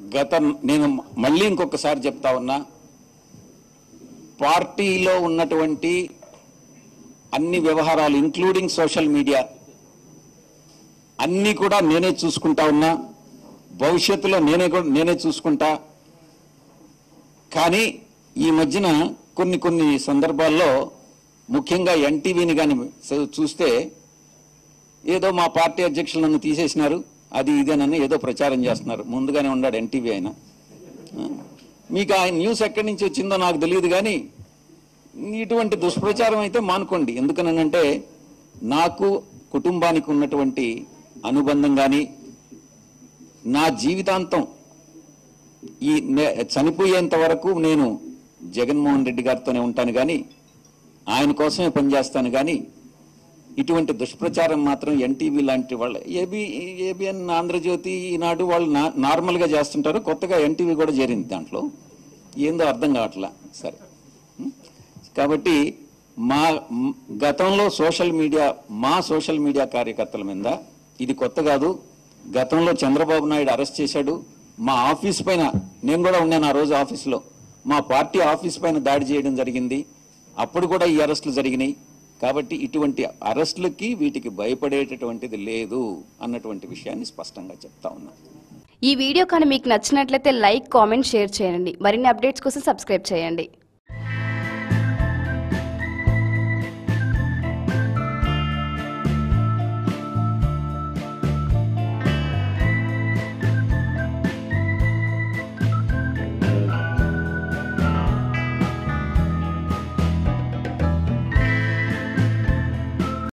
గత నేను మళ్ళీ ఇంకొకసారి చెప్తా ఉన్నా పార్టీలో ఉన్నటువంటి అన్ని వ్యవహారాలు ఇంక్లూడింగ్ సోషల్ మీడియా అన్నీ కూడా నేనే చూసుకుంటా ఉన్నా భవిష్యత్తులో నేనే కూడా నేనే చూసుకుంటా కానీ ఈ మధ్యన కొన్ని కొన్ని సందర్భాల్లో ముఖ్యంగా ఎన్టీవీని కానీ చూస్తే ఏదో మా పార్టీ అధ్యక్షులు నన్ను తీసేసినారు అది ఇదేనని ఏదో ప్రచారం చేస్తున్నారు ముందుగానే ఉన్నాడు ఎన్టీవీ ఆయన ఆ, మీకు ఆ న్యూస్ ఎక్కడి నుంచి వచ్చిందో నాకు తెలియదు కానీ ఇటువంటి దుష్ప్రచారం అయితే మానుకోండి ఎందుకనంటే నాకు కుటుంబానికి ఉన్నటువంటి అనుబంధం కానీ నా జీవితాంతం ఈ నే- చనిపోయేంత వరకు నేను జగన్మోహన్ రెడ్డి గారితోనే ఉంటాను కానీ ఆయన కోసమే పనిచేస్తాను కానీ ఇటువంటి దుష్ప్రచారం మాత్రం ఎన్టీవీ లాంటి వాళ్ళ ఏబి ఏబిఎన్ ఆంధ్రజ్యోతి ఈనాడు వాళ్ళు నా- నార్మల్గా చేస్తుంటారు కొత్తగా ఎన్టీవీ కూడా చేరింది దాంట్లో ఏందో అర్థం కావట్లా సరే ఉం? కాబట్టి మా మ్, గతంలో సోషల్ మీడియా మా సోషల్ మీడియా కార్యకర్తల మీద ఇది కొత్త కాదు గతంలో చంద్రబాబు నాయుడు అరెస్ట్ చేశాడు మా ఆఫీస్ పైన నేను కూడా ఉన్నాను ఆ రోజు ఆఫీస్లో మా పార్టీ ఆఫీస్ పైన దాడి చేయడం జరిగింది అప్పుడు కూడా ఈ అరెస్టులు జరిగినాయి కాబట్టి ఇటువంటి అరెస్టులకి వీటికి భయపడేటటువంటిది లేదు అన్నటువంటి విషయాన్ని స్పష్టంగా చెప్తా ఉన్నా ఈ వీడియో కానీ మీకు నచ్చినట్లయితే లైక్ కామెంట్ షేర్ చేయండి మరిన్ని అప్డేట్స్ కోసం సబ్స్క్రైబ్ చేయండి